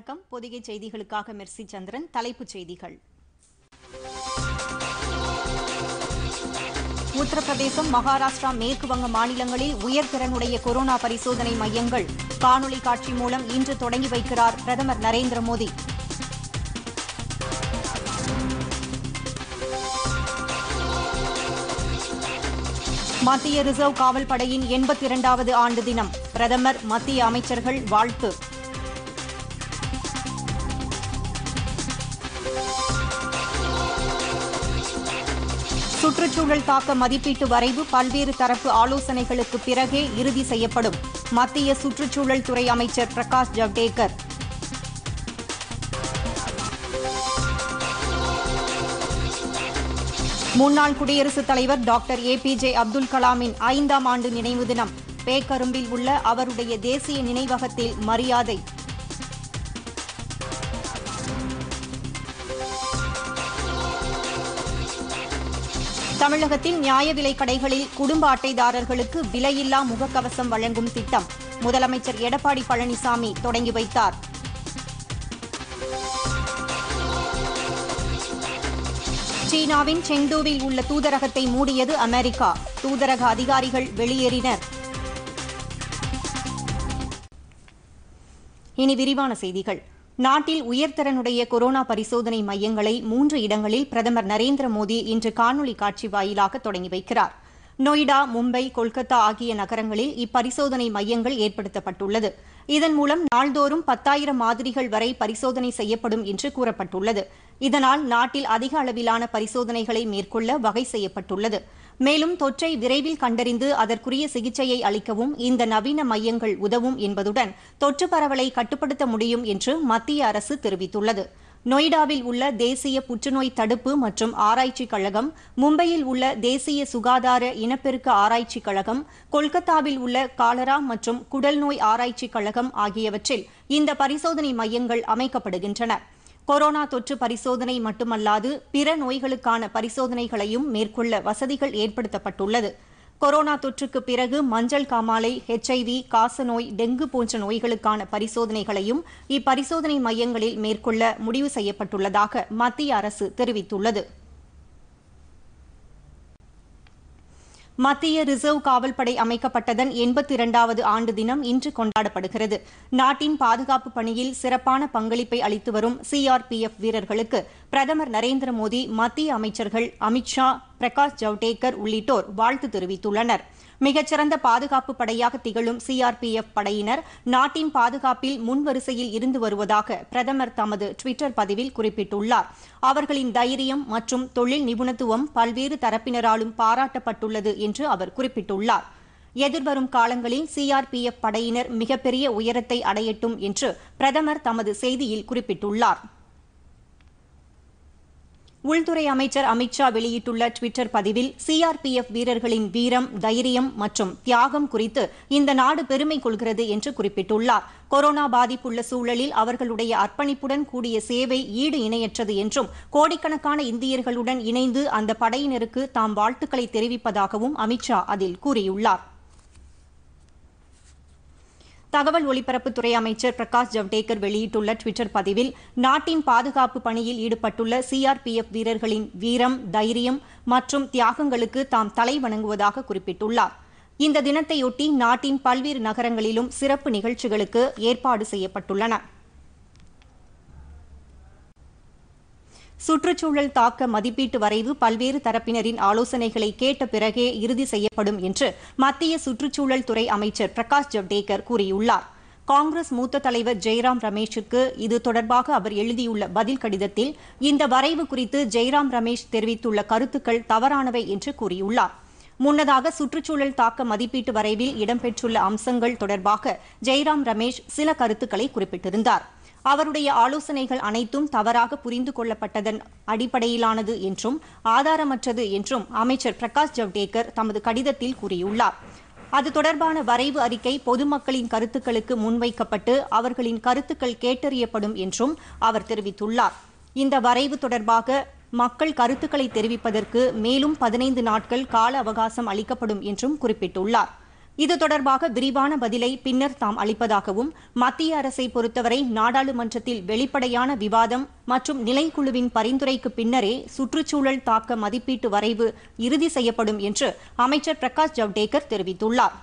வணக்கம் பொதிகை செய்திகளுக்காக மெர்சி சந்திரன் தலைப்புச் செய்திகள் உத்தரப்பிரதேசம் மகாராஷ்டிரா மேற்கு வங்க மாநிலங்களில் உயர்திறனுடைய கொரோனா பரிசோதனை மையங்கள் காணொலி காட்சி மூலம் இன்று தொடங்கி வைக்கிறார் பிரதமர் நரேந்திர மோடி மத்திய ரிசர்வ் காவல் படையின் எண்பத்தி இரண்டாவது ஆண்டு தினம் பிரதமர் மத்திய அமைச்சர்கள் வாழ்த்து சுற்றுச்சூழல் தாக்க மதிப்பீட்டு வரைவு பல்வேறு தரப்பு ஆலோசனைகளுக்கு பிறகே இறுதி செய்யப்படும் மத்திய சுற்றுச்சூழல் துறை அமைச்சர் பிரகாஷ் ஜவ்டேகர் முன்னாள் குடியரசுத் தலைவர் doctor A P J Abdul கலாமின் ஐந்தாம் ஆண்டு நினைவு தினம் பேக்கரும்பில் உள்ள அவருடைய தேசிய நினைவகத்தில் மரியாதை தமிழகத்தில் நியாய விலைக் கடைகளில் குடும்ப அட்டைதாரர்களுக்கு விலையில்லா முகக்கவசம் வழங்கும் திட்டம் முதலமைச்சர் எடப்பாடி பழனிசாமி தொடங்கி வைத்தார் சீனாவின் செங்டூவில் உள்ள தூதரகத்தை மூடியது அமெரிக்கா தூதரக அதிகாரிகள் வெளியேறினர் இனி விரிவான செய்திகள் நாட்டில் உயர்திறனுடைய கொரோனா பரிசோதனை மையங்களை மூன்று இடங்களில் பிரதமர் நரேந்திர மோடி இன்று காணொலி காட்சி வாயிலாக தொடங்கி வைக்கிறார் நொய்டா மும்பை கொல்கத்தா ஆகிய நகரங்களில் இப்பரிசோதனை மையங்கள் ஏற்படுத்தப்பட்டுள்ளது இதன் மூலம் நாள்தோறும் பத்தாயிரம் மாதிரிகள் வரை பரிசோதனை செய்யப்படும் என்று கூறப்பட்டுள்ளது இதனால் நாட்டில் அதிக அளவிலான பரிசோதனைகளை மேற்கொள்ள வகை செய்யப்பட்டுள்ளது மேலும் தொற்றை விரைவில் கண்டறிந்து அதற்குரிய சிகிச்சையை அளிக்கவும் இந்த நவீன மையங்கள் உதவும் என்பதுடன் தொற்று பரவலை கட்டுப்படுத்த முடியும் என்று மத்திய அரசு தெரிவித்துள்ளது நொய்டாவில் உள்ள தேசிய புற்றுநோய் தடுப்பு மற்றும் ஆராய்ச்சிக் கழகம் மும்பையில் உள்ள தேசிய சுகாதார இனப்பெருக்க ஆராய்ச்சிக் கழகம் கொல்கத்தாவில் உள்ள காலரா மற்றும் குடல் நோய் ஆராய்ச்சிக் கழகம் ஆகியவற்றில் இந்த பரிசோதனை மையங்கள் அமைக்கப்படுகின்றன கொரோனா தொற்று பரிசோதனை மட்டுமல்லாது பிற நோய்களுக்கான பரிசோதனைகளையும் மேற்கொள்ள வசதிகள் ஏற்படுத்தப்பட்டுள்ளது கொரோனா தொற்றுக்கு பிறகு மஞ்சள் காமாலை ஹெச்ஐவி காசநோய் டெங்கு போன்ற நோய்களுக்கான பரிசோதனைகளையும் இப்பரிசோதனை மையங்களில் மேற்கொள்ள முடிவு செய்யப்பட்டுள்ளதாக மத்திய அரசு தெரிவித்துள்ளது மத்திய ரிசர்வ் காவல் படை அமைக்கப்பட்டதன் எண்பத்தி இரண்டாவது ஆண்டு தினம் இன்று கொண்டாடப்படுகிறது நாட்டின் பாதுகாப்பு பணியில் சிறப்பான பங்களிப்பை அளித்து வரும் சிஆர்பிஎஃப் வீரர்களுக்கு பிரதமர் நரேந்திர மோடி மத்திய அமைச்சர்கள் அமித்ஷா பிரகாஷ் ஜவ்டேகர் உள்ளிட்டோர் வாழ்த்து தெரிவித்துள்ளனர் மிகச்சிறந்த பாதுகாப்பு படையாக திகழும் சிஆர்பிஎஃப் படையினர் நாட்டின் பாதுகாப்பில் முன்வரிசையில் இருந்து வருவதாக பிரதமர் தமது டுவிட்டர் பதிவில் குறிப்பிட்டுள்ளார் அவர்களின் தைரியம் மற்றும் தொழில் நிபுணத்துவம் பல்வேறு தரப்பினராலும் பாராட்டப்பட்டுள்ளது என்று அவர் குறிப்பிட்டுள்ளார் எதிர்வரும் காலங்களில் சிஆர்பிஎஃப் படையினர் மிகப்பெரிய உயரத்தை அடையட்டும் என்று பிரதமர் தமது செய்தியில் குறிப்பிட்டுள்ளார் உள்துறை அமைச்சர் அமித்ஷா வெளியிட்டுள்ள டுவிட்டர் பதிவில் சிஆர்பிஎஃப் வீரர்களின் வீரம் தைரியம் மற்றும் தியாகம் குறித்து இந்த நாடு பெருமை கொள்கிறது என்று குறிப்பிட்டுள்ளார் கொரோனா பாதிப்புள்ள சூழலில் அவர்களுடைய அர்ப்பணிப்புடன் கூடிய சேவை ஈடு இணையற்றது என்றும் கோடிக்கணக்கான இந்தியர்களுடன் இணைந்து அந்த படையினருக்கு தாம் வாழ்த்துக்களை தெரிவிப்பதாகவும் அமித்ஷா அதில் கூறியுள்ளார் தகவல் ஒலிபரப்புத்துறை அமைச்சர் பிரகாஷ் ஜவ்டேகர் வெளியிட்டுள்ள டுவிட்டர் பதிவில் நாட்டின் பாதுகாப்பு பணியில் ஈடுபட்டுள்ள சிஆர்பிஎஃப் வீரர்களின் வீரம் தைரியம் மற்றும் தியாகங்களுக்கு தாம் தலை வணங்குவதாக குறிப்பிட்டுள்ளார் இந்த தினத்தையொட்டி நாட்டின் பல்வேறு நகரங்களிலும் சிறப்பு நிகழ்ச்சிகளுக்கு ஏற்பாடு செய்யப்பட்டுள்ளன சுற்றுச்சூழல் தாக்க மதிப்பீட்டு வரைவு பல்வேறு தரப்பினரின் ஆலோசனைகளை கேட்ட பிறகே இறுதி செய்யப்படும் என்று மத்திய சுற்றுச்சூழல் துறை அமைச்சர் பிரகாஷ் ஜவ்டேகர் கூறியுள்ளார் காங்கிரஸ் மூத்த தலைவர் ஜெய்ராம் ரமேஷுக்கு இது தொடர்பாக அவர் எழுதியுள்ள பதில் கடிதத்தில் இந்த வரைவு குறித்து ஜெய்ராம் ரமேஷ் தெரிவித்துள்ள கருத்துக்கள் தவறானவை என்று கூறியுள்ளார் முன்னதாக சுற்றுச்சூழல் தாக்க மதிப்பீட்டு வரைவில் இடம்பெற்றுள்ள அம்சங்கள் தொடர்பாக ஜெய்ராம் ரமேஷ் சில கருத்துக்களை குறிப்பிட்டிருந்தார் அவருடைய ஆலோசனைகள் அனைத்தும் தவறாக புரிந்து கொள்ளப்பட்டதன் அடிப்படையிலானது என்றும் ஆதாரமற்றது என்றும் அமைச்சர் பிரகாஷ் ஜவ்டேகர் தமது கடிதத்தில் கூறியுள்ளார் அது தொடர்பான வரைவு அறிக்கை பொதுமக்களின் கருத்துக்களுக்கு முன்வைக்கப்பட்டு அவர்களின் கருத்துக்கள் கேட்டறியப்படும் என்றும் அவர் தெரிவித்துள்ளார் இந்த வரைவு தொடர்பாக மக்கள் கருத்துக்களை தெரிவிப்பதற்கு மேலும் பதினைந்து நாட்கள் கால அவகாசம் அளிக்கப்படும் என்றும் குறிப்பிட்டுள்ளார் இது தொடர்பாக விரிவான பதிலை பின்னர் தாம் அளிப்பதாகவும் மத்திய அரசை பொறுத்தவரை நாடாளுமன்றத்தில் வெளிப்படையான விவாதம் மற்றும் நிலைக்குழுவின் பரிந்துரைக்கு பின்னரே சுற்றுச்சூழல் தாக்க மதிப்பீட்டு வரைவு இறுதி செய்யப்படும் என்று அமைச்சர் பிரகாஷ் ஜவ்டேகர் தெரிவித்துள்ளார்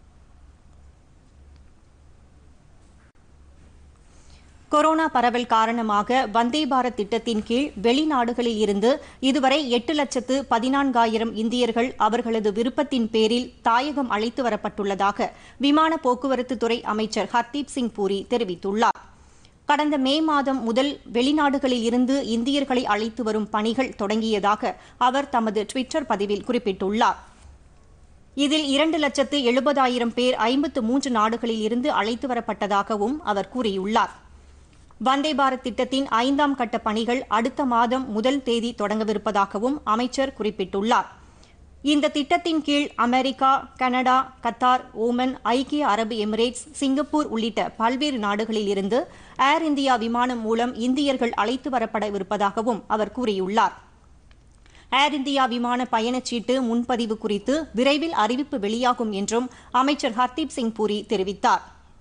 கொரோனா பரவல் காரணமாக வந்தே பாரத் திட்டத்தின் கீழ் வெளிநாடுகளில் இருந்து இதுவரை எட்டு லட்சத்து பதினான்காயிரம் இந்தியர்கள் அவர்களது விருப்பத்தின் பேரில் தாயகம் அழைத்து வரப்பட்டுள்ளதாக விமான போக்குவரத்து துறை அமைச்சர் ஹர்தீப் சிங் பூரி தெரிவித்துள்ளார் கடந்த மே மாதம் முதல் வெளிநாடுகளில் இருந்து இந்தியர்களை அழைத்து வரும் பணிகள் தொடங்கியதாக அவர் தமது டுவிட்டர் பதிவில் குறிப்பிட்டுள்ளார் இதில் இரண்டு லட்சத்து எழுபதாயிரம் பேர் ஐம்பத்து மூன்று நாடுகளில் இருந்து அழைத்து வரப்பட்டதாகவும் அவர் கூறியுள்ளார் வந்தே பாரத் திட்டத்தின் ஐந்தாம் கட்ட பணிகள் அடுத்த மாதம் முதல் தேதி தொடங்கவிருப்பதாகவும் அமைச்சர் குறிப்பிட்டுள்ளார் இந்த திட்டத்தின் கீழ் அமெரிக்கா கனடா கத்தார் ஓமன் ஐக்கிய அரபு எமிரேட்ஸ் சிங்கப்பூர் உள்ளிட்ட பல்வேறு நாடுகளில் இருந்து ஏர் இந்தியா விமானம் மூலம் இந்தியர்கள் அழைத்து வரப்படவிருப்பதாகவும் அவர் கூறியுள்ளார் ஏர் இந்தியா விமான பயணச்சீட்டு முன்பதிவு குறித்து விரைவில் அறிவிப்பு வெளியாகும் என்றும் அமைச்சர் ஹர்தீப் சிங் பூரி தெரிவித்தார்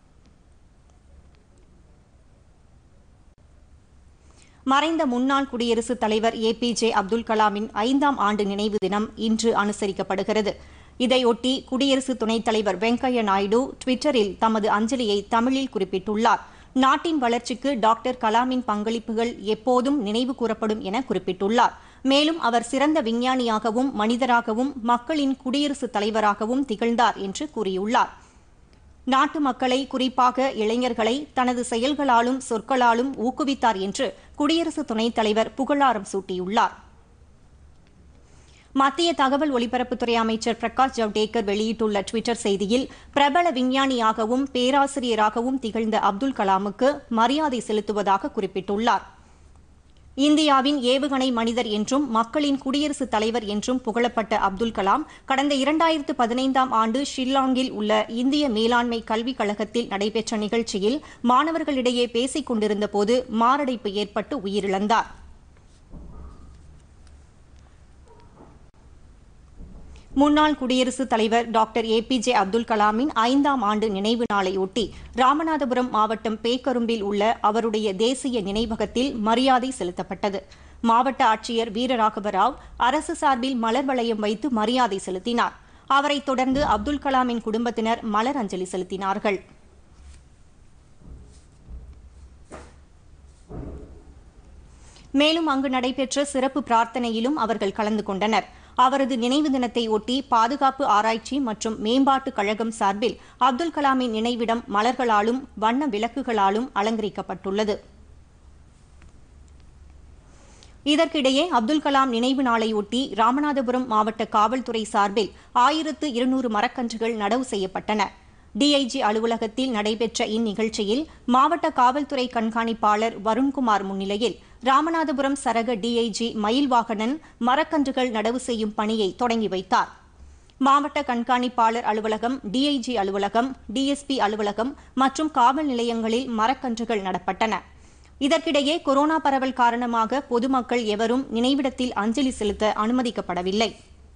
மறைந்த முன்னாள் குடியரசுத் தலைவர் ஏ பி ஜே அப்துல் கலாமின் ஐந்தாம் ஆண்டு நினைவு தினம் இன்று அனுசரிக்கப்படுகிறது இதையொட்டி குடியரசு துணைத் தலைவர் வெங்கையா நாயுடு டுவிட்டரில் தமது அஞ்சலியை தமிழில் குறிப்பிட்டுள்ளார் நாட்டின் வளர்ச்சிக்கு டாக்டர் கலாமின் பங்களிப்புகள் எப்போதும் நினைவு கூறப்படும் என குறிப்பிட்டுள்ளார் மேலும் அவர் சிறந்த விஞ்ஞானியாகவும் மனிதராகவும் மக்களின் குடியரசுத் தலைவராகவும் திகழ்ந்தார் என்று கூறியுள்ளார் நாட்டு மக்களை குறிப்பாக இளைஞர்களை தனது செயல்களாலும் சொற்களாலும் ஊக்குவித்தார் என்று குடியரசு துணைத் தலைவர் புகழாரம் சூட்டியுள்ளார் மத்திய தகவல் ஒலிபரப்புத்துறை அமைச்சர் பிரகாஷ் ஜவ்டேகர் வெளியிட்டுள்ள டுவிட்டர் செய்தியில் பிரபல விஞ்ஞானியாகவும் பேராசிரியராகவும் திகழ்ந்த அப்துல் கலாமுக்கு மரியாதை செலுத்துவதாக குறிப்பிட்டுள்ளார் இந்தியாவின் ஏவுகணை மனிதர் என்றும் மக்களின் குடியரசுத் தலைவர் என்றும் புகழப்பட்ட அப்துல் கலாம் கடந்த இரண்டாயிரத்து பதினைந்தாம் ஆண்டு ஷில்லாங்கில் உள்ள இந்திய மேலாண்மை கல்விக் கழகத்தில் நடைபெற்ற நிகழ்ச்சியில் மாணவர்களிடையே பேசிக் கொண்டிருந்தபோது மாரடைப்பு ஏற்பட்டு உயிரிழந்தார் முன்னாள் குடியரசுத் தலைவர் doctor A P J Abdul கலாமின் ஐந்தாம் ஆண்டு நினைவு நாளையொட்டி ராமநாதபுரம் மாவட்டம் பேக்கரும்பில் உள்ள அவருடைய தேசிய நினைவகத்தில் மரியாதை செலுத்தப்பட்டது மாவட்ட ஆட்சியர் வீரராகவ ராவ் அரசு சார்பில் மலர் வளையம் வைத்து மரியாதை செலுத்தினார் அவரைத் தொடர்ந்து அப்துல் கலாமின் குடும்பத்தினர் மலர் அஞ்சலி செலுத்தினார்கள் மேலும் அங்கு நடைபெற்ற சிறப்பு பிரார்த்தனையிலும் அவர்கள் கலந்து கொண்டனர் அவரது நினைவு தினத்தை ஒட்டி பாதுகாப்பு ஆராய்ச்சி மற்றும் மேம்பாட்டு கழகம் சார்பில் அப்துல் கலாமின் நினைவிடம் மலர்களாலும் வண்ண விளக்குகளாலும் அலங்கரிக்கப்பட்டுள்ளது இதற்கிடையே அப்துல் கலாம் நினைவு நாளையொட்டி ராமநாதபுரம் மாவட்ட காவல்துறை சார்பில் ஆயிரத்து இருநூறு மரக்கன்றுகள் நடவு செய்யப்பட்டன டிஐஜி அலுவலகத்தில் நடைபெற்ற இந்நிகழ்ச்சியில் மாவட்ட காவல்துறை கண்காணிப்பாளர் வருண்குமார் முன்னிலையில் ராமநாதபுரம் சரக டிஐஜி மயில்வாகனன் மரக்கன்றுகள் நடவு செய்யும் பணியை தொடங்கி வைத்தார் மாவட்ட கண்காணிப்பாளர் அலுவலகம் டிஐஜி அலுவலகம் டிஎஸ்பி அலுவலகம் மற்றும் காவல் நிலையங்களில் மரக்கன்றுகள் நடப்பட்டன இதற்கிடையே கொரோனா பரவல் காரணமாக பொதுமக்கள் எவரும் நினைவிடத்தில் அஞ்சலி செலுத்த அனுமதிக்கப்படவில்லை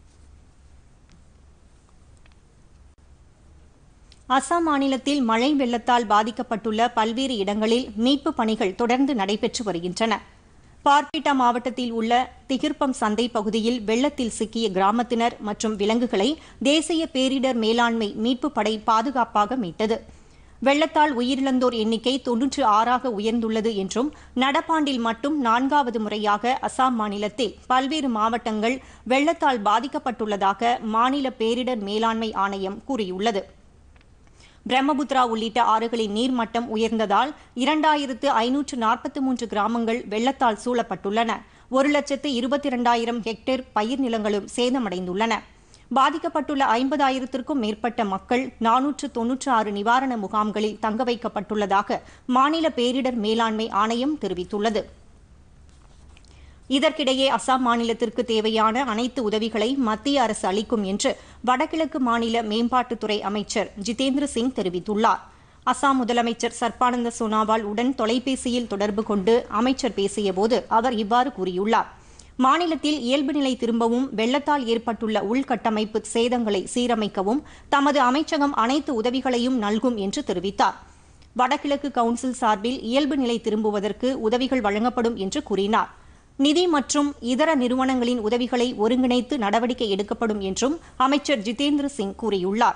அசாம் மாநிலத்தில் மழை வெள்ளத்தால் பாதிக்கப்பட்டுள்ள பல்வேறு இடங்களில் மீட்புப் பணிகள் தொடர்ந்து நடைபெற்று வருகின்றன பார்பிட்டா மாவட்டத்தில் உள்ள திகிர்பம் சந்தை பகுதியில் வெள்ளத்தில் சிக்கிய கிராமத்தினர் மற்றும் விலங்குகளை தேசிய பேரிடர் மேலாண்மை மீட்புப் படை பாதுகாப்பாக மீட்டது வெள்ளத்தால் உயிரிழந்தோர் எண்ணிக்கை தொன்னூற்று ஆறாக உயர்ந்துள்ளது என்றும் நடப்பாண்டில் மட்டும் நான்காவது முறையாக அசாம் மாநிலத்தில் பல்வேறு மாவட்டங்கள் வெள்ளத்தால் பாதிக்கப்பட்டுள்ளதாக மாநில பேரிடர் மேலாண்மை ஆணையம் கூறியுள்ளது பிரம்மபுத்திரா உள்ளிட்ட ஆறுகளின் நீர்மட்டம் உயர்ந்ததால் இரண்டாயிரத்து ஐநூற்று நாற்பத்தி மூன்று கிராமங்கள் வெள்ளத்தால் சூழப்பட்டுள்ளன ஒரு லட்சத்து இருபத்தி இரண்டாயிரம் ஹெக்டேர் பயிர் நிலங்களும் சேதமடைந்துள்ளன பாதிக்கப்பட்டுள்ள ஐம்பதாயிரத்திற்கும் மேற்பட்ட மக்கள் நானூற்று தொன்னூற்று ஆறு நிவாரண முகாம்களில் தங்க வைக்கப்பட்டுள்ளதாக மாநில பேரிடர் மேலாண்மை ஆணையம் தெரிவித்துள்ளது இதற்கிடையே அசாம் மாநிலத்திற்கு தேவையான அனைத்து உதவிகளை மத்திய அரசு அளிக்கும் என்று வடகிழக்கு மாநில மேம்பாட்டுத்துறை அமைச்சர் ஜிதேந்திர சிங் தெரிவித்துள்ளார் அசாம் முதலமைச்சர் சர்பானந்த சோனாவால் உடன் தொலைபேசியில் தொடர்பு கொண்டு அமைச்சர் பேசியபோது அவர் இவ்வாறு கூறியுள்ளார் மாநிலத்தில் இயல்பு நிலை திரும்பவும் வெள்ளத்தால் ஏற்பட்டுள்ள உள்கட்டமைப்பு சேதங்களை சீரமைக்கவும் தமது அமைச்சகம் அனைத்து உதவிகளையும் நல்கும் என்று தெரிவித்தார் வடகிழக்கு கவுன்சில் சார்பில் இயல்பு நிலை திரும்புவதற்கு உதவிகள் வழங்கப்படும் என்று கூறினார் நிதி மற்றும் இதர நிறுவனங்களின் உதவிகளை ஒருங்கிணைத்து நடவடிக்கை எடுக்கப்படும் என்றும் அமைச்சர் ஜிதேந்திர சிங் கூறியுள்ளார்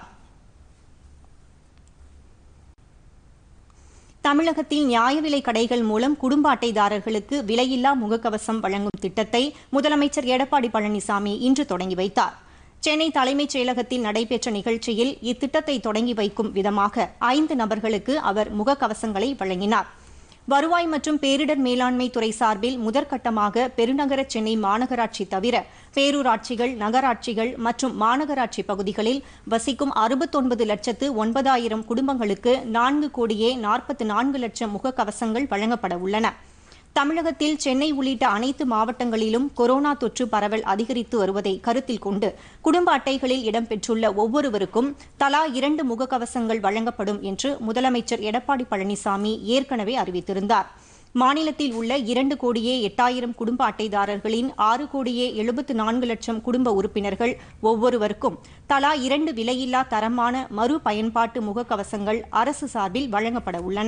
தமிழகத்தில் நியாய விலை கடைகள் மூலம் குடும்ப அட்டைதாரர்களுக்கு விலையில்லா முகக்கவசம் வழங்கும் திட்டத்தை முதலமைச்சர் எடப்பாடி பழனிசாமி இன்று தொடங்கி வைத்தார் சென்னை தலைமைச் செயலகத்தில் நடைபெற்ற நிகழ்ச்சியில் இத்திட்டத்தை தொடங்கி வைக்கும் விதமாக ஐந்து நபர்களுக்கு அவர் முகக்கவசங்களை வழங்கினார் வருவாய் மற்றும் பேரிடர் மேலாண்மை துறை சார்பில் முதற்கட்டமாக பெருநகர சென்னை மாநகராட்சி தவிர பேரூராட்சிகள் நகராட்சிகள் மற்றும் மாநகராட்சி பகுதிகளில் வசிக்கும் அறுபத்தொன்பது லட்சத்து ஒன்பதாயிரம் குடும்பங்களுக்கு நான்கு கோடியே நாற்பத்தி நான்கு லட்சம் முகக்கவசங்கள் வழங்கப்பட உள்ளன தமிழகத்தில் சென்னை உள்ளிட்ட அனைத்து மாவட்டங்களிலும் கொரோனா தொற்று பரவல் அதிகரித்து வருவதை கருத்தில் கொண்டு குடும்ப அட்டைகளில் இடம்பெற்றுள்ள ஒவ்வொருவருக்கும் தலா இரண்டு முகக்கவசங்கள் வழங்கப்படும் என்று முதலமைச்சர் எடப்பாடி பழனிசாமி ஏற்கனவே அறிவித்திருந்தார் மாநிலத்தில் உள்ள இரண்டு கோடியே எட்டாயிரம் குடும்ப அட்டைதாரர்களின் ஆறு கோடியே எழுபத்து நான்கு லட்சம் குடும்ப உறுப்பினர்கள் ஒவ்வொருவருக்கும் தலா இரண்டு விலையில்லா தரமான மறு பயன்பாட்டு முகக்கவசங்கள் அரசு சார்பில் வழங்கப்பட உள்ளன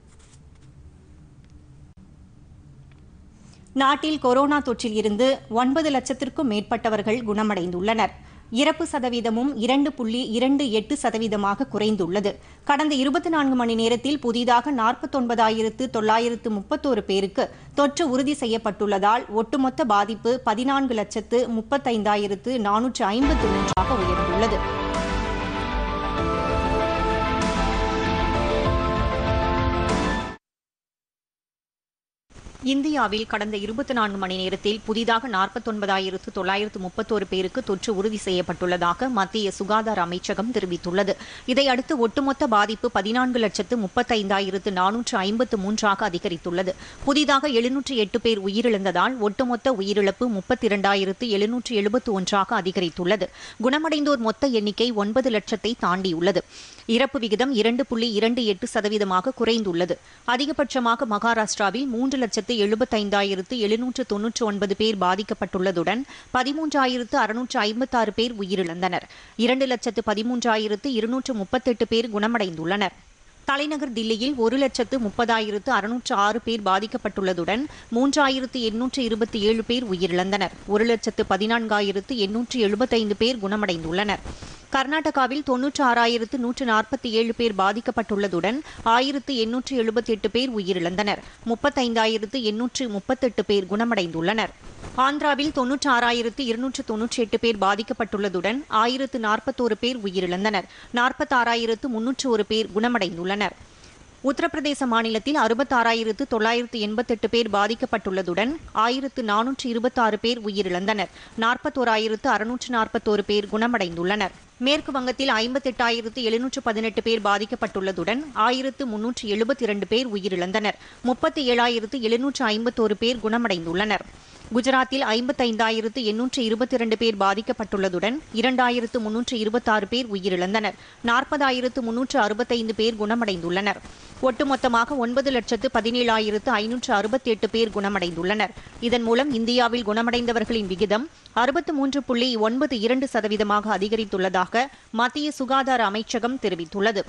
நாட்டில் கொரோனா தொற்றில் இருந்து ஒன்பது லட்சத்திற்கும் மேற்பட்டவர்கள் குணமடைந்துள்ளனர் இறப்பு சதவீதமும் இரண்டு புள்ளி இரண்டு எட்டு சதவீதமாக குறைந்துள்ளது கடந்த இருபத்தி நான்கு மணி நேரத்தில் புதிதாக நாற்பத்தொன்பதாயிரத்து தொள்ளாயிரத்து முப்பத்தோரு பேருக்கு தொற்று உறுதி செய்யப்பட்டுள்ளதால் ஒட்டுமொத்த பாதிப்பு பதினான்கு லட்சத்து முப்பத்தைந்தாயிரத்து நானூற்று ஐம்பத்து மூன்றாக உயர்ந்துள்ளது இந்தியாவில் கடந்த இருபத்தி நான்கு மணி நேரத்தில் புதிதாக நாற்பத்தொன்பதாயிரத்து தொள்ளாயிரத்து முப்பத்தோரு பேருக்கு தொற்று உறுதி செய்யப்பட்டுள்ளதாக மத்திய சுகாதார அமைச்சகம் தெரிவித்துள்ளது இதையடுத்து ஒட்டுமொத்த பாதிப்பு பதினான்கு லட்சத்து முப்பத்தைந்தாயிரத்து நானூற்று ஐம்பத்து மூன்றாக அதிகரித்துள்ளது புதிதாக எழுநூற்று எட்டு பேர் உயிரிழந்ததால் ஒட்டுமொத்த உயிரிழப்பு முப்பத்தி இரண்டாயிரத்து எழுநூற்று எழுபத்து ஒன்றாக அதிகரித்துள்ளது குணமடைந்தோர் மொத்த எண்ணிக்கை ஒன்பது லட்சத்தை தாண்டியுள்ளது இறப்பு விகிதம் இரண்டு புள்ளி இரண்டு எட்டு சதவீதமாக குறைந்துள்ளது அதிகபட்சமாக மகாராஷ்டிராவில் மூன்று லட்சத்து எழுபத்தைந்தாயிரத்து எழுநூற்று தொன்னூற்று ஒன்பது பேர் பாதிக்கப்பட்டுள்ளதுடன் பதிமூன்றாயிரத்து அறுநூற்று ஐம்பத்தாறு பேர் உயிரிழந்தனர் இரண்டு லட்சத்து பதிமூன்றாயிரத்து இருநூற்று முப்பத்தெட்டு பேர் குணமடைந்துள்ளனர் தலைநகர் தில்லியில் ஒரு லட்சத்து முப்பதாயிரத்து அறுநூற்று ஆறு பேர் பாதிக்கப்பட்டுள்ளதுடன் மூன்றாயிரத்து எண்ணூற்று இருபத்தி ஏழு பேர் உயிரிழந்தனர் ஒரு லட்சத்து பதினான்காயிரத்து எண்ணூற்று எழுபத்தைந்து பேர் குணமடைந்துள்ளனர் கர்நாடகாவில் தொன்னூற்று ஆறாயிரத்து நூற்று நாற்பத்தி ஏழு பேர் பாதிக்கப்பட்டுள்ளதுடன் ஆயிரத்து எண்ணூற்று எழுபத்தி எட்டு பேர் உயிரிழந்தனர் முப்பத்தைந்தாயிரத்து எண்ணூற்று முப்பத்தெட்டு பேர் குணமடைந்துள்ளனர் ஆந்திராவில் தொன்னூற்று ஆறாயிரத்து இருநூற்று தொன்னூற்றி எட்டு பேர் பாதிக்கப்பட்டுள்ளதுடன் ஆயிரத்து நாற்பத்தோரு பேர் உயிரிழந்தனர் நாற்பத்தாறாயிரத்து முன்னூற்று ஒரு பேர் குணமடைந்துள்ளனர் உத்தரப்பிரதேச மாநிலத்தில் அறுபத்தாறாயிரத்து தொள்ளாயிரத்து எண்பத்தெட்டு பேர் பாதிக்கப்பட்டுள்ளதுடன் ஆயிரத்து நானூற்று இருபத்தாறு பேர் உயிரிழந்தனர் நாற்பத்தோராயிரத்து அறுநூற்று நாற்பத்தோரு பேர் குணமடைந்துள்ளனர் மேற்கு வங்கத்தில் ஐம்பத்தெட்டாயிரத்து எழுநூற்று பதினெட்டு பேர் பாதிக்கப்பட்டுள்ளதுடன் ஆயிரத்து முன்னூற்று எழுபத்தி இரண்டு பேர் உயிரிழந்தனர் முப்பத்தி ஏழாயிரத்து எழுநூற்று ஐம்பத்தோரு பேர் குணமடைந்துள்ளனர் குஜராத்தில் ஐம்பத்தைந்தாயிரத்து எண்ணூற்று இருபத்தி இரண்டு பேர் பாதிக்கப்பட்டுள்ளதுடன் இரண்டாயிரத்து முன்னூற்று இருபத்தாறு பேர் உயிரிழந்தனர் நாற்பதாயிரத்து முன்னூற்று அறுபத்தைந்து பேர் குணமடைந்துள்ளனர் ஒட்டுமொத்தமாக ஒன்பது லட்சத்து பதினேழாயிரத்து ஐநூற்று அறுபத்தி எட்டு பேர் குணமடைந்துள்ளனர் இதன் மூலம் இந்தியாவில் குணமடைந்தவர்களின் விகிதம் அறுபத்து மூன்று புள்ளி ஒன்பது இரண்டு சதவீதமாக அதிகரித்துள்ளதாக மத்திய சுகாதார அமைச்சகம் தெரிவித்துள்ளது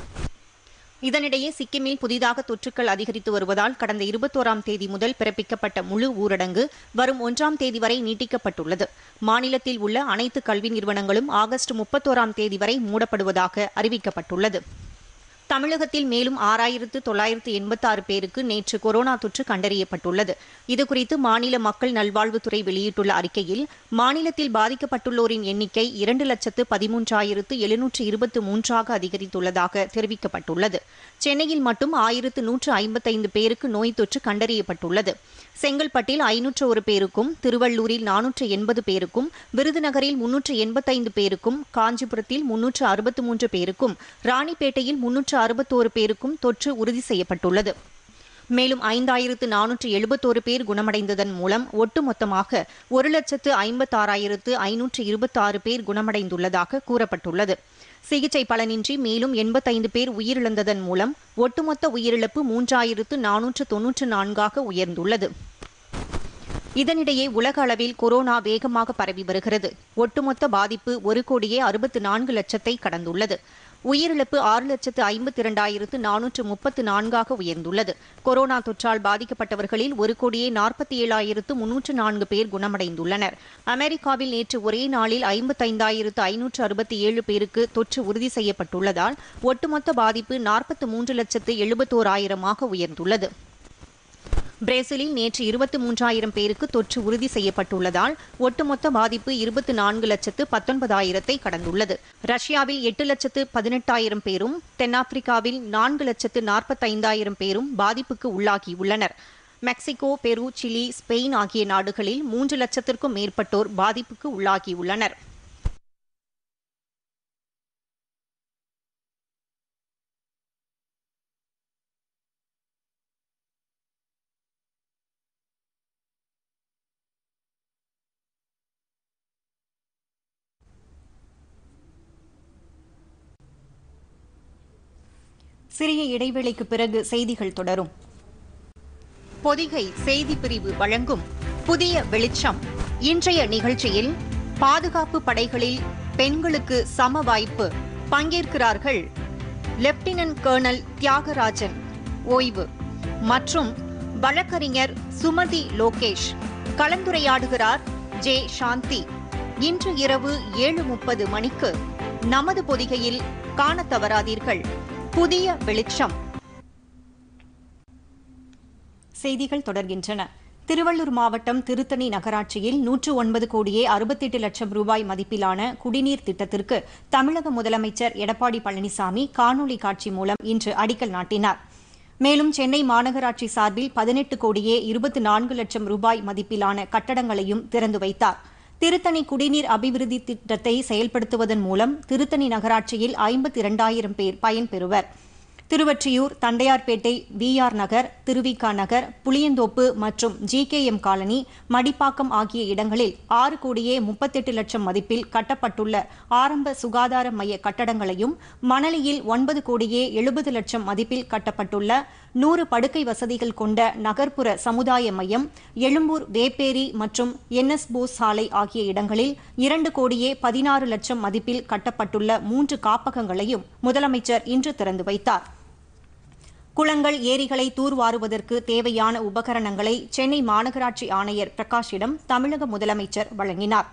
இதனிடையே சிக்கிமில் புதிதாக தொற்றுக்கள் அதிகரித்து வருவதால் கடந்த இருபத்தோராம் தேதி முதல் பிறப்பிக்கப்பட்ட முழு ஊரடங்கு வரும் ஒன்றாம் தேதி வரை நீட்டிக்கப்பட்டுள்ளது மாநிலத்தில் உள்ள அனைத்து கல்வி நிறுவனங்களும் ஆகஸ்ட் முப்பத்தோராம் தேதி வரை மூடப்படுவதாக அறிவிக்கப்பட்டுள்ளது தமிழகத்தில் மேலும் ஆறாயிரத்து தொள்ளாயிரத்து எண்பத்தாறு பேருக்கு நேற்று கொரோனா தொற்று கண்டறியப்பட்டுள்ளது இதுகுறித்து மாநில மக்கள் நல்வாழ்வுத்துறை வெளியிட்டுள்ள அறிக்கையில் மாநிலத்தில் பாதிக்கப்பட்டுள்ளோரின் எண்ணிக்கை இரண்டு லட்சத்து பதிமூன்றாயிரத்து எழுநூற்று இருபத்து மூன்றாக அதிகரித்துள்ளதாக தெரிவிக்கப்பட்டுள்ளது சென்னையில் மட்டும் ஆயிரத்து நூற்று ஐம்பத்தைந்து பேருக்கு நோய் தொற்று கண்டறியப்பட்டுள்ளது செங்கல்பட்டில் ஐநூற்று ஒரு பேருக்கும் திருவள்ளூரில் நானூற்று எண்பது பேருக்கும் விருதுநகரில் முன்னூற்று எண்பத்தைந்து பேருக்கும் காஞ்சிபுரத்தில் முன்னூற்று அறுபத்து மூன்று பேருக்கும் ராணிப்பேட்டையில் முன்னூற்று அறுபத்தோரு பேருக்கும் தொற்று உறுதி செய்யப்பட்டுள்ளது மேலும் ஐந்தாயிரத்து நானூற்று எழுபத்தோரு பேர் குணமடைந்ததன் மூலம் ஒட்டுமொத்தமாக ஒரு லட்சத்து ஐம்பத்தாறாயிரத்து ஐநூற்று இருபத்தாறு பேர் குணமடைந்துள்ளதாக கூறப்பட்டுள்ளது சிகிச்சை பலனின்றி மேலும் எண்பத்தைந்து பேர் உயிரிழந்ததன் மூலம் ஒட்டுமொத்த உயிரிழப்பு மூன்றாயிரத்து நானூற்று தொன்னூற்று நான்காக உயர்ந்துள்ளது இதனிடையே உலக அளவில் கொரோனா வேகமாக பரவி வருகிறது ஒட்டுமொத்த பாதிப்பு ஒரு கோடியே அறுபத்து நான்கு லட்சத்தை கடந்துள்ளது உயிரிழப்பு ஆறு லட்சத்து ஐம்பத்தி இரண்டாயிரத்து நானூற்று முப்பத்து நான்காக உயர்ந்துள்ளது கொரோனா தொற்றால் பாதிக்கப்பட்டவர்களில் ஒரு கோடியே நாற்பத்தி ஏழாயிரத்து முன்னூற்று நான்கு பேர் குணமடைந்துள்ளனர் அமெரிக்காவில் நேற்று ஒரே நாளில் ஐம்பத்தைந்தாயிரத்து ஐநூற்று அறுபத்தி ஏழு பேருக்கு தொற்று உறுதி செய்யப்பட்டுள்ளதால் ஒட்டுமொத்த பாதிப்பு நாற்பத்து மூன்று லட்சத்து எழுபத்தோராயிரமாக உயர்ந்துள்ளது பிரேசிலில் நேற்று இருபத்தி மூன்றாயிரம் பேருக்கு தொற்று உறுதி செய்யப்பட்டுள்ளதால் ஒட்டுமொத்த பாதிப்பு இருபத்தி நான்கு லட்சத்து பத்தொன்பதாயிரத்தை கடந்துள்ளது ரஷ்யாவில் எட்டு லட்சத்து பதினெட்டாயிரம் பேரும் தென்னாப்பிரிக்காவில் நான்கு லட்சத்து நாற்பத்தைந்தாயிரம் பேரும் பாதிப்புக்கு உள்ளாகியுள்ளனர் மெக்சிகோ பெரு சிலி ஸ்பெயின் ஆகிய நாடுகளில் மூன்று லட்சத்திற்கும் மேற்பட்டோர் பாதிப்புக்கு உள்ளாகியுள்ளனர் சிறிய இடைவேளைக்கு பிறகு செய்திகள் தொடரும் பொதிகை செய்தி பிரிவு வழங்கும் புதிய வெளிச்சம் இன்றைய நிகழ்ச்சியில் பாதுகாப்பு படைகளில் பெண்களுக்கு சம வாய்ப்பு பங்கேற்கிறார்கள் லெப்டினன்ட் கர்னல் தியாகராஜன் ஓய்வு மற்றும் வழக்கறிஞர் சுமதி லோகேஷ் கலந்துரையாடுகிறார் ஜே சாந்தி இன்று இரவு ஏழு முப்பது மணிக்கு நமது பொதிகையில் காணத் தவறாதீர்கள் புதிய வெளிச்சம் செய்திகள் தொடர்கின்றன திருவள்ளூர் மாவட்டம் திருத்தணி நகராட்சியில் நூற்று ஒன்பது கோடியே அறுபத்தெட்டு லட்சம் ரூபாய் மதிப்பிலான குடிநீர் திட்டத்திற்கு தமிழக முதலமைச்சர் எடப்பாடி பழனிசாமி காணொலி காட்சி மூலம் இன்று அடிக்கல் நாட்டினார் மேலும் சென்னை மாநகராட்சி சார்பில் பதினெட்டு கோடியே இருபத்தி நான்கு லட்சம் ரூபாய் மதிப்பிலான கட்டடங்களையும் திறந்து வைத்தார் திருத்தணி குடிநீர் அபிவிருத்தி திட்டத்தை செயல்படுத்துவதன் மூலம் திருத்தணி நகராட்சியில் ஐம்பத்தி இரண்டாயிரம் பேர் பயன்பெறுவர் திருவொற்றியூர் தண்டையார்பேட்டை விஆர் நகர் திருவிகா நகர் புளியந்தோப்பு மற்றும் ஜிகேஎம் காலனி மடிப்பாக்கம் ஆகிய இடங்களில் ஆறு கோடியே முப்பத்தெட்டு லட்சம் மதிப்பில் கட்டப்பட்டுள்ள ஆரம்ப சுகாதார மைய கட்டடங்களையும் மணலியில் ஒன்பது கோடியே எழுபது லட்சம் மதிப்பில் கட்டப்பட்டுள்ள நூறு படுக்கை வசதிகள் கொண்ட நகர்ப்புற சமுதாய மையம் எழும்பூர் வேப்பேரி மற்றும் என்எஸ் போஸ் சாலை ஆகிய இடங்களில் இரண்டு கோடியே பதினாறு லட்சம் மதிப்பில் கட்டப்பட்டுள்ள மூன்று காப்பகங்களையும் முதலமைச்சர் இன்று திறந்து வைத்தார் குளங்கள் ஏரிகளை தூர்வாருவதற்கு தேவையான உபகரணங்களை சென்னை மாநகராட்சி ஆணையர் பிரகாஷிடம் தமிழக முதலமைச்சர் வழங்கினார்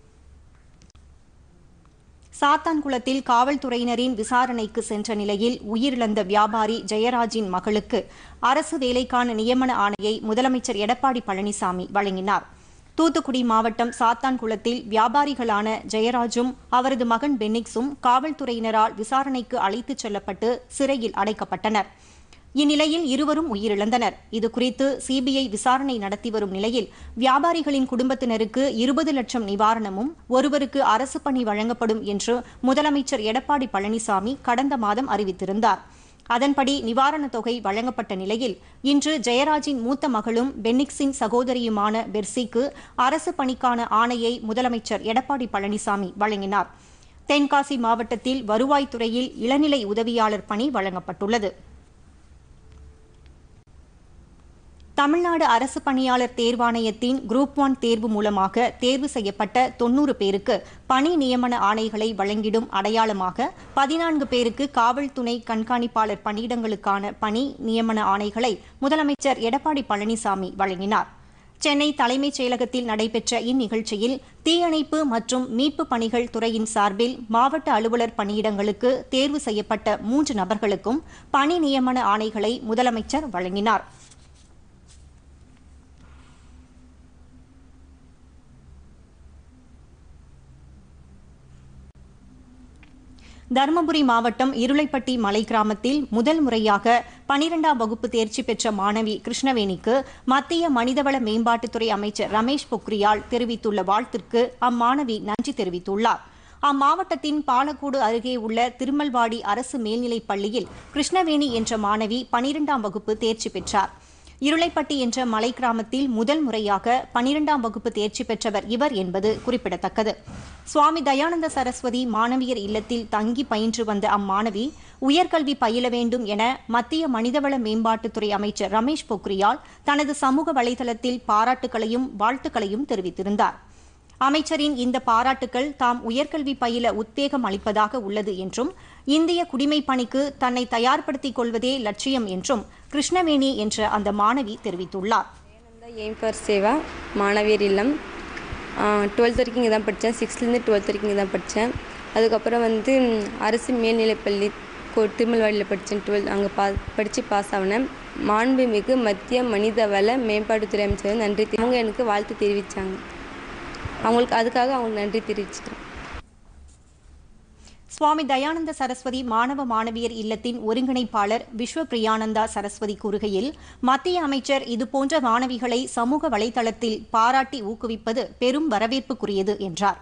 சாத்தான்குளத்தில் காவல்துறையினரின் விசாரணைக்கு சென்ற நிலையில் உயிரிழந்த வியாபாரி ஜெயராஜின் மகளுக்கு அரசு வேலைக்கான நியமன ஆணையை முதலமைச்சர் எடப்பாடி பழனிசாமி வழங்கினார் தூத்துக்குடி மாவட்டம் சாத்தான்குளத்தில் வியாபாரிகளான ஜெயராஜும் அவரது மகன் பென்னிக்ஸும் காவல்துறையினரால் விசாரணைக்கு அழைத்துச் செல்லப்பட்டு சிறையில் அடைக்கப்பட்டனர் இந்நிலையில் இருவரும் உயிரிழந்தனர் இதுகுறித்து சிபிஐ விசாரணை நடத்தி வரும் நிலையில் வியாபாரிகளின் குடும்பத்தினருக்கு இருபது லட்சம் நிவாரணமும் ஒருவருக்கு அரசு பணி வழங்கப்படும் என்று முதலமைச்சர் எடப்பாடி பழனிசாமி கடந்த மாதம் அறிவித்திருந்தார் அதன்படி நிவாரணத் தொகை வழங்கப்பட்ட நிலையில் இன்று ஜெயராஜின் மூத்த மகளும் பென்னிக்ஸின் சகோதரியுமான பெர்சிக்கு அரசு பணிக்கான ஆணையை முதலமைச்சர் எடப்பாடி பழனிசாமி வழங்கினார் தென்காசி மாவட்டத்தில் வருவாய்த்துறையில் இளநிலை உதவியாளர் பணி வழங்கப்பட்டுள்ளது தமிழ்நாடு அரசு பணியாளர் தேர்வாணையத்தின் குரூப் ஒன் தேர்வு மூலமாக தேர்வு செய்யப்பட்ட தொன்னூறு பேருக்கு பணி நியமன ஆணைகளை வழங்கிடும் அடையாளமாக பதினான்கு பேருக்கு காவல் துணை கண்காணிப்பாளர் பணியிடங்களுக்கான பணி நியமன ஆணைகளை முதலமைச்சர் எடப்பாடி பழனிசாமி வழங்கினார் சென்னை தலைமைச் செயலகத்தில் நடைபெற்ற இந்நிகழ்ச்சியில் தீயணைப்பு மற்றும் மீட்பு பணிகள் துறையின் சார்பில் மாவட்ட அலுவலர் பணியிடங்களுக்கு தேர்வு செய்யப்பட்ட மூன்று நபர்களுக்கும் பணி நியமன ஆணைகளை முதலமைச்சர் வழங்கினார் தருமபுரி மாவட்டம் இருளைப்பட்டி மலை கிராமத்தில் முதல் முறையாக பனிரெண்டாம் வகுப்பு தேர்ச்சி பெற்ற மாணவி கிருஷ்ணவேணிக்கு மத்திய மனிதவள மேம்பாட்டுத்துறை அமைச்சர் ரமேஷ் பொக்ரியால் தெரிவித்துள்ள வாழ்த்திற்கு அம்மாணவி நன்றி தெரிவித்துள்ளார் அம்மாவட்டத்தின் பாலக்கோடு அருகே உள்ள திருமல்வாடி அரசு மேல்நிலைப் பள்ளியில் கிருஷ்ணவேணி என்ற மாணவி பனிரெண்டாம் வகுப்பு தேர்ச்சி பெற்றார் இருளைப்பட்டி என்ற மலை கிராமத்தில் முதல் முறையாக பனிரெண்டாம் வகுப்பு தேர்ச்சி பெற்றவர் இவர் என்பது குறிப்பிடத்தக்கது சுவாமி தயானந்த சரஸ்வதி மாணவியர் இல்லத்தில் தங்கி பயின்று வந்த அம்மாணவி உயர்கல்வி பயில வேண்டும் என மத்திய மனிதவள மேம்பாட்டுத்துறை அமைச்சர் ரமேஷ் பொக்ரியால் தனது சமூக வலைதளத்தில் பாராட்டுகளையும் வாழ்த்துக்களையும் தெரிவித்திருந்தார் அமைச்சரின் இந்த பாராட்டுக்கள் தாம் உயர்கல்வி பயில உத்வேகம் அளிப்பதாக உள்ளது என்றும் இந்திய குடிமைப் பணிக்கு தன்னை தயார்படுத்திக் கொள்வதே லட்சியம் என்றும் கிருஷ்ணவேணி என்ற அந்த மாணவி தெரிவித்துள்ளார் எய்ம் ஃபார் சேவா மாணவியர் இல்லம் டுவெல்த் வரைக்கும் இங்கே தான் படித்தேன் சிக்ஸ்த்லேருந்து டுவெல்த் வரைக்கும் இங்கே தான் படித்தேன் அதுக்கப்புறம் வந்து ம், அரசு மேல்நிலைப்பள்ளி கோ திருமல்வாடியில் படித்தேன் டுவெல் அங்கே பா படித்து பாஸ் ஆனேன் மாண்புமிகு மத்திய மனிதவள மேம்பாட்டுத்துறை அமைச்சர் நன்றி தெரி- அவங்க எனக்கு வாழ்த்து தெரிவித்தாங்க அவங்களுக்கு அதுக்காக அவங்களுக்கு நன்றி தெரிவிச்சுக்கிறேன் சுவாமி தயானந்த சரஸ்வதி மாணவ மாணவியர் இல்லத்தின் ஒருங்கிணைப்பாளர் விஸ்வ பிரியானந்தா சரஸ்வதி கூறுகையில் மத்திய அமைச்சர் இதுபோன்ற மாணவிகளை சமூக வலைதளத்தில் பாராட்டி ஊக்குவிப்பது பெரும் வரவேற்புக்குரியது என்றார்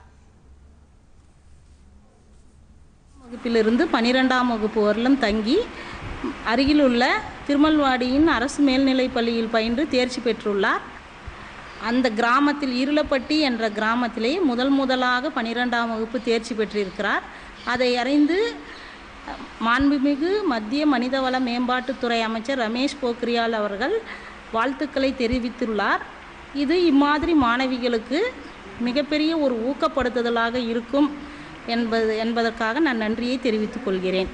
வகுப்பிலிருந்து பனிரெண்டாம் வகுப்பு வரலும் தங்கி அருகிலுள்ள திருமல்வாடியின் அரசு மேல்நிலைப் பள்ளியில் பயின்று தேர்ச்சி பெற்றுள்ளார் அந்த கிராமத்தில் இருளப்பட்டி என்ற கிராமத்திலே முதல் முதலாக பனிரெண்டாம் வகுப்பு தேர்ச்சி பெற்றிருக்கிறார் அதை அறிந்து அஹ், மாண்புமிகு மத்திய மனிதவள மேம்பாட்டுத்துறை அமைச்சர் ரமேஷ் போக்ரியால் அவர்கள் வாழ்த்துக்களை தெரிவித்துள்ளார் இது இம்மாதிரி மாணவிகளுக்கு மிகப்பெரிய ஒரு ஊக்கப்படுத்துதலாக இருக்கும் என்பது என்பதற்காக நான் நன்றியை தெரிவித்துக் கொள்கிறேன்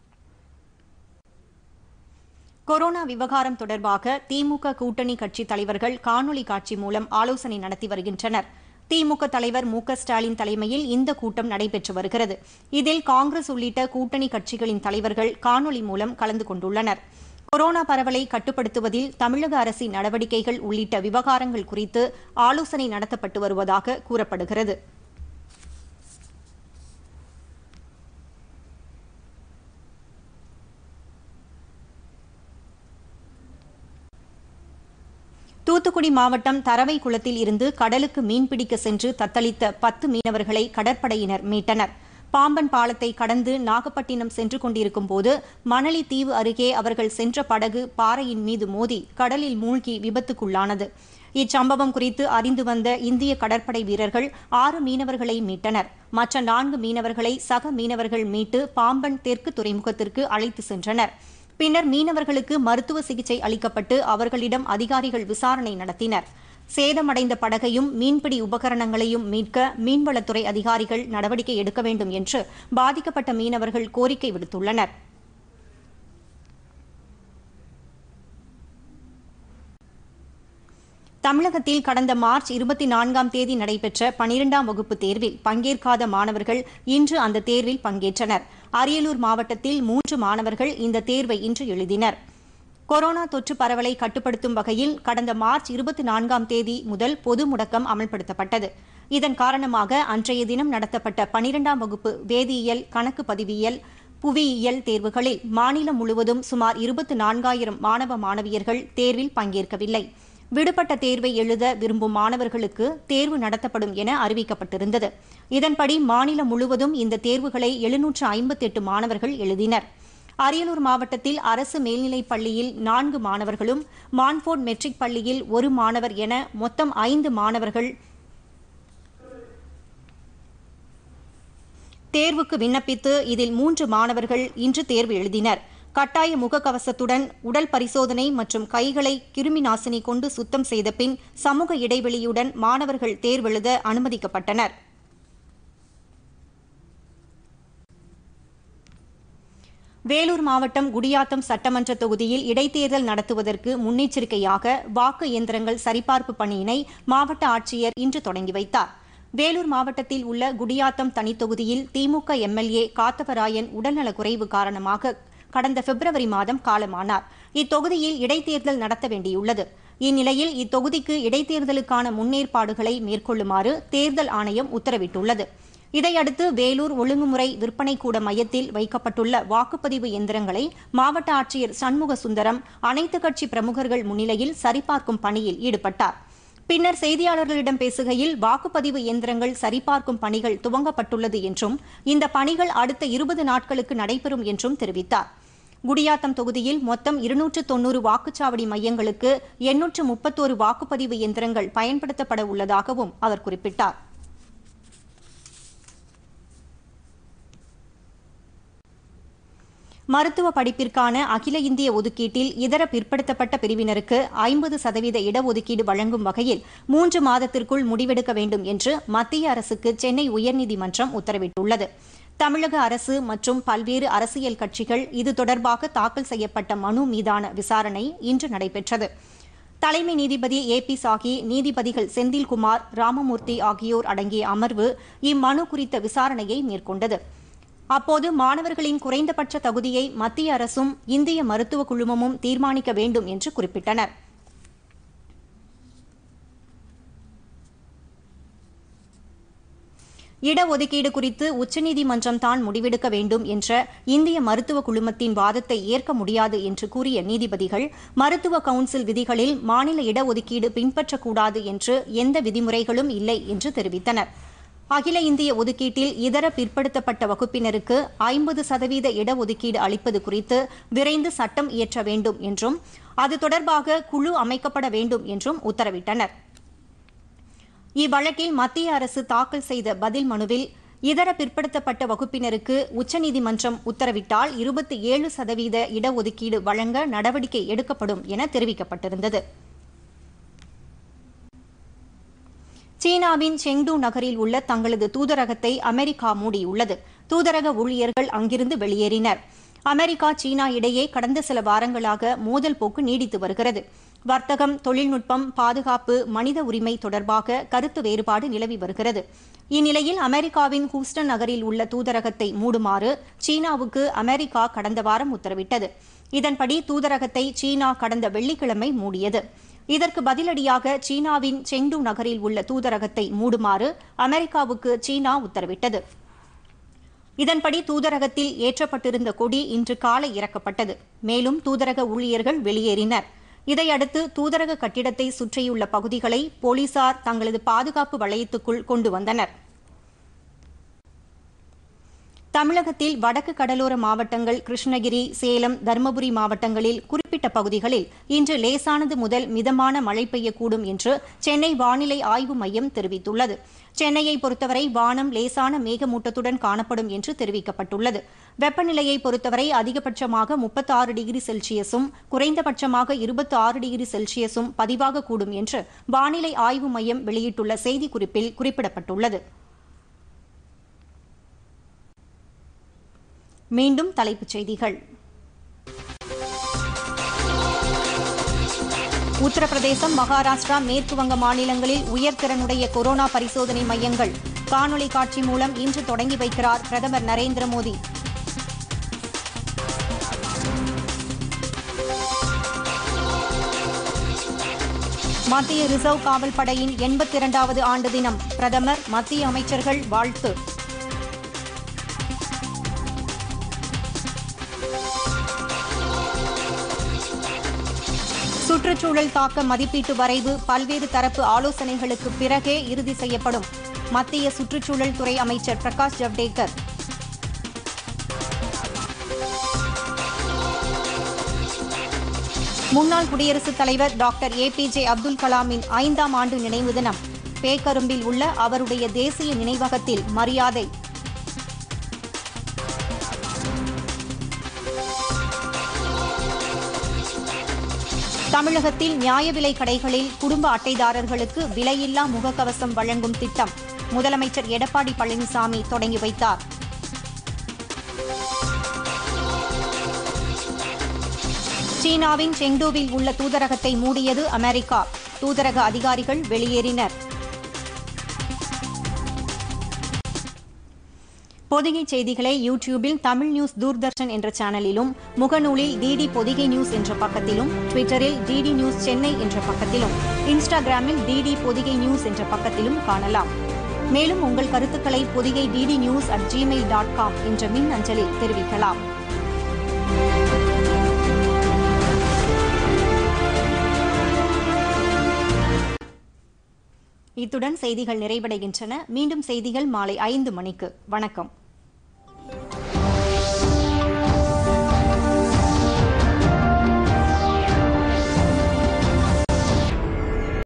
கொரோனா விவகாரம் தொடர்பாக திமுக கூட்டணி கட்சி தலைவர்கள் காணொலி காட்சி மூலம் ஆலோசனை நடத்தி வருகின்றனர் திமுக தலைவர் மு க ஸ்டாலின் தலைமையில் இந்த கூட்டம் நடைபெற்று வருகிறது இதில் காங்கிரஸ் உள்ளிட்ட கூட்டணி கட்சிகளின் தலைவர்கள் காணொலி மூலம் கலந்து கொண்டுள்ளனர் கொரோனா பரவலை கட்டுப்படுத்துவதில் தமிழக அரசின் நடவடிக்கைகள் உள்ளிட்ட விவகாரங்கள் குறித்து ஆலோசனை நடத்தப்பட்டு வருவதாக கூறப்படுகிறது தூத்துக்குடி மாவட்டம் தரவை குளத்தில் இருந்து கடலுக்கு மீன்பிடிக்க சென்று தத்தளித்த பத்து மீனவர்களை கடற்படையினர் மீட்டனர் பாம்பன் பாலத்தை கடந்து நாகப்பட்டினம் சென்று கொண்டிருக்கும் போது மணலி தீவு அருகே அவர்கள் சென்ற படகு பாறையின் மீது மோதி கடலில் மூழ்கி விபத்துக்குள்ளானது இச்சம்பவம் குறித்து அறிந்து வந்த இந்திய கடற்படை வீரர்கள் ஆறு மீனவர்களை மீட்டனர் மற்ற நான்கு மீனவர்களை சக மீனவர்கள் மீட்டு பாம்பன் தெற்கு துறைமுகத்திற்கு அழைத்து சென்றனர் பின்னர் மீனவர்களுக்கு மருத்துவ சிகிச்சை அளிக்கப்பட்டு அவர்களிடம் அதிகாரிகள் விசாரணை நடத்தினர் சேதமடைந்த படகையும் மீன்பிடி உபகரணங்களையும் மீட்க மீன்வளத்துறை அதிகாரிகள் நடவடிக்கை எடுக்க வேண்டும் என்று பாதிக்கப்பட்ட மீனவர்கள் கோரிக்கை விடுத்துள்ளனர் தமிழகத்தில் கடந்த மார்ச் இருபத்தி நான்காம் தேதி நடைபெற்ற பனிரெண்டாம் வகுப்பு தேர்வில் பங்கேற்காத மாணவர்கள் இன்று அந்த தேர்வில் பங்கேற்றனர் அரியலூர் மாவட்டத்தில் மூன்று மாணவர்கள் இந்த தேர்வை இன்று எழுதினர் கொரோனா தொற்று பரவலை கட்டுப்படுத்தும் வகையில் கடந்த மார்ச் இருபத்தி நான்காம் தேதி முதல் பொது முடக்கம் அமல்படுத்தப்பட்டது இதன் காரணமாக அன்றைய தினம் நடத்தப்பட்ட பனிரெண்டாம் வகுப்பு வேதியியல் கணக்கு பதிவியல் புவியியல் தேர்வுகளில் மாநிலம் முழுவதும் சுமார் இருபத்தி நான்காயிரம் மாணவ மாணவியர்கள் தேர்வில் பங்கேற்கவில்லை விடுபட்ட தேர்வை எழுத விரும்பும் மாணவர்களுக்கு தேர்வு நடத்தப்படும் என அறிவிக்கப்பட்டிருந்தது இதன்படி மாநிலம் முழுவதும் இந்த தேர்வுகளை எழுநூற்று ஐம்பத்தெட்டு மாணவர்கள் எழுதினர் அரியலூர் மாவட்டத்தில் அரசு மேல்நிலைப் பள்ளியில் நான்கு மாணவர்களும் மான்ஃபோர்ட் மெட்ரிக் பள்ளியில் ஒரு மாணவர் என மொத்தம் ஐந்து மாணவர்கள் தேர்வுக்கு விண்ணப்பித்து இதில் மூன்று மாணவர்கள் இன்று தேர்வு எழுதினர் கட்டாய முகக்கவசத்துடன் உடல் பரிசோதனை மற்றும் கைகளை கிருமி நாசினி கொண்டு சுத்தம் செய்த பின் சமூக இடைவெளியுடன் மாணவர்கள் தேர்வெழுத அனுமதிக்கப்பட்டனர் வேலூர் மாவட்டம் குடியாத்தம் சட்டமன்ற தொகுதியில் இடைத்தேர்தல் நடத்துவதற்கு முன்னெச்சரிக்கையாக வாக்கு இயந்திரங்கள் சரிபார்ப்பு பணியினை மாவட்ட ஆட்சியர் இன்று தொடங்கி வைத்தார் வேலூர் மாவட்டத்தில் உள்ள குடியாத்தம் தனித்தொகுதியில் திமுக எம்எல்ஏ காத்தவராயன் உடல்நலக்குறைவு காரணமாக கடந்த பிப்ரவரி மாதம் காலமானார் இத்தொகுதியில் இடைத்தேர்தல் நடத்த வேண்டியுள்ளது இந்நிலையில் இத்தொகுதிக்கு இடைத்தேர்தலுக்கான முன்னேற்பாடுகளை மேற்கொள்ளுமாறு தேர்தல் ஆணையம் உத்தரவிட்டுள்ளது இதையடுத்து வேலூர் ஒழுங்குமுறை விற்பனை கூட மையத்தில் வைக்கப்பட்டுள்ள வாக்குப்பதிவு எந்திரங்களை மாவட்ட ஆட்சியர் சண்முக சுந்தரம் அனைத்து கட்சி பிரமுகர்கள் முன்னிலையில் சரிபார்க்கும் பணியில் ஈடுபட்டார் பின்னர் செய்தியாளர்களிடம் பேசுகையில் வாக்குப்பதிவு இயந்திரங்கள் சரிபார்க்கும் பணிகள் துவங்கப்பட்டுள்ளது என்றும் இந்த பணிகள் அடுத்த இருபது நாட்களுக்கு நடைபெறும் என்றும் தெரிவித்தார் குடியாத்தம் தொகுதியில் மொத்தம் இருநூற்று தொன்னூறு வாக்குச்சாவடி மையங்களுக்கு எண்ணூற்று முப்பத்தோரு வாக்குப்பதிவு இயந்திரங்கள் பயன்படுத்தப்பட உள்ளதாகவும் அவர் குறிப்பிட்டார் மருத்துவ படிப்பிற்கான அகில இந்திய ஒதுக்கீட்டில் இதர பிற்படுத்தப்பட்ட பிரிவினருக்கு ஐம்பது சதவீத இடஒதுக்கீடு வழங்கும் வகையில் மூன்று மாதத்திற்குள் முடிவெடுக்க வேண்டும் என்று மத்திய அரசுக்கு சென்னை உயர்நீதிமன்றம் உத்தரவிட்டுள்ளது தமிழக அரசு மற்றும் பல்வேறு அரசியல் கட்சிகள் இது தொடர்பாக தாக்கல் செய்யப்பட்ட மனு மீதான விசாரணை இன்று நடைபெற்றது தலைமை நீதிபதி ஏ பி சாஹி நீதிபதிகள் செந்தில்குமார் ராமமூர்த்தி ஆகியோர் அடங்கிய அமர்வு இம்மனு குறித்த விசாரணையை மேற்கொண்டது அப்போது மாணவர்களின் குறைந்தபட்ச தகுதியை மத்திய அரசும் இந்திய மருத்துவ குழுமமும் தீர்மானிக்க வேண்டும் என்று குறிப்பிட்டனர் இடஒதுக்கீடு குறித்து உச்சநீதிமன்றம் தான் முடிவெடுக்க வேண்டும் என்ற இந்திய மருத்துவ குழுமத்தின் வாதத்தை ஏற்க முடியாது என்று கூறிய நீதிபதிகள் மருத்துவ கவுன்சில் விதிகளில் மாநில இடஒதுக்கீடு பின்பற்றக்கூடாது என்று எந்த விதிமுறைகளும் இல்லை என்று தெரிவித்தனர் அகில இந்திய ஒதுக்கீட்டில் இதர பிற்படுத்தப்பட்ட வகுப்பினருக்கு ஐம்பது சதவீத இடஒதுக்கீடு அளிப்பது குறித்து விரைந்து சட்டம் இயற்ற வேண்டும் என்றும் அது தொடர்பாக குழு அமைக்கப்பட வேண்டும் என்றும் உத்தரவிட்டனர் இவ்வழக்கில் மத்திய அரசு தாக்கல் செய்த பதில் மனுவில் இதர பிற்படுத்தப்பட்ட வகுப்பினருக்கு உச்சநீதிமன்றம் உத்தரவிட்டால் இருபத்தி ஏழு சதவீத இடஒதுக்கீடு வழங்க நடவடிக்கை எடுக்கப்படும் என தெரிவிக்கப்பட்டிருந்தது சீனாவின் செங்டு நகரில் உள்ள தங்களது தூதரகத்தை அமெரிக்கா மூடியுள்ளது தூதரக ஊழியர்கள் அங்கிருந்து வெளியேறினர் அமெரிக்கா சீனா இடையே கடந்த சில வாரங்களாக மோதல் போக்கு நீடித்து வருகிறது வர்த்தகம் தொழில்நுட்பம் பாதுகாப்பு மனித உரிமை தொடர்பாக கருத்து வேறுபாடு நிலவி வருகிறது இந்நிலையில் அமெரிக்காவின் ஹூஸ்டன் நகரில் உள்ள தூதரகத்தை மூடுமாறு சீனாவுக்கு அமெரிக்கா கடந்த வாரம் உத்தரவிட்டது இதன்படி தூதரகத்தை சீனா கடந்த வெள்ளிக்கிழமை மூடியது இதற்கு பதிலடியாக சீனாவின் செங்டு நகரில் உள்ள தூதரகத்தை மூடுமாறு அமெரிக்காவுக்கு சீனா உத்தரவிட்டது இதன்படி தூதரகத்தில் ஏற்றப்பட்டிருந்த கொடி இன்று காலை இறக்கப்பட்டது மேலும் தூதரக ஊழியர்கள் வெளியேறினர் இதையடுத்து தூதரக கட்டிடத்தை சுற்றியுள்ள பகுதிகளை போலீசார் தங்களது பாதுகாப்பு வளையத்துக்குள் கொண்டு வந்தனர் தமிழகத்தில் வடக்கு கடலோர மாவட்டங்கள் கிருஷ்ணகிரி சேலம் தருமபுரி மாவட்டங்களில் குறிப்பிட்ட பகுதிகளில் இன்று லேசானது முதல் மிதமான மழை பெய்யக்கூடும் என்று சென்னை வானிலை ஆய்வு மையம் தெரிவித்துள்ளது சென்னையை பொறுத்தவரை வானம் லேசான மேகமூட்டத்துடன் காணப்படும் என்று தெரிவிக்கப்பட்டுள்ளது வெப்பநிலையை பொறுத்தவரை அதிகபட்சமாக முப்பத்தாறு டிகிரி செல்சியஸும் குறைந்தபட்சமாக இருபத்தி ஆறு டிகிரி செல்சியஸும் பதிவாகக்கூடும் என்று வானிலை ஆய்வு மையம் வெளியிட்டுள்ள செய்திக்குறிப்பில் குறிப்பிடப்பட்டுள்ளது மீண்டும் தலைப்புச் செய்திகள் உத்தரப்பிரதேசம் மகாராஷ்டிரா மேற்கு வங்க மாநிலங்களில் உயர்திறனுடைய கொரோனா பரிசோதனை மையங்கள் காணொலி காட்சி மூலம் இன்று தொடங்கி வைக்கிறார் பிரதமர் நரேந்திர மோடி மத்திய ரிசர்வ் காவல் படையின் எண்பத்தி இரண்டாவது ஆண்டு தினம் பிரதமர் மத்திய அமைச்சர்கள் வாழ்த்து சுற்றுச்சூழல் தாக்க மதிப்பீட்டு வரைவு பல்வேறு தரப்பு ஆலோசனைகளுக்கு பிறகே இறுதி செய்யப்படும் மத்திய சுற்றுச்சூழல் துறை அமைச்சர் பிரகாஷ் ஜவ்டேகர் முன்னாள் குடியரசுத் தலைவர் doctor A P J Abdul கலாமின் ஐந்தாம் ஆண்டு நினைவு தினம் பேக்கரும்பில் உள்ள அவருடைய தேசிய நினைவகத்தில் மரியாதை தமிழகத்தில் நியாய விலை கடைகளில் குடும்ப அட்டைதாரர்களுக்கு விலையில்லா முகக்கவசம் வழங்கும் திட்டம் முதலமைச்சர் எடப்பாடி பழனிசாமி தொடங்கி வைத்தார் சீனாவின் செங்டூவில் உள்ள தூதரகத்தை மூடியது அமெரிக்கா தூதரக அதிகாரிகள் வெளியேறினர் பொதிகை செய்திகளை யூடியூபில் தமிழ் நியூஸ் தூர்தர்ஷன் என்ற சேனலிலும் முகநூலில் டிடி பொதிகை நியூஸ் என்ற பக்கத்திலும் ட்விட்டரில் டிடி நியூஸ் சென்னை என்ற பக்கத்திலும் இன்ஸ்டாகிராமில் டிடி பொதிகை நியூஸ் என்ற பக்கத்திலும் காணலாம் மேலும் உங்கள் கருத்துக்களை Podhigai DD news at Gmail dot com என்ற மின் அஞ்சலில் தெரிவிக்கலாம் இத்துடன் செய்திகள் நிறைவடைகின்றன மீண்டும் செய்திகள் மாலை ஐந்து மணிக்கு வணக்கம்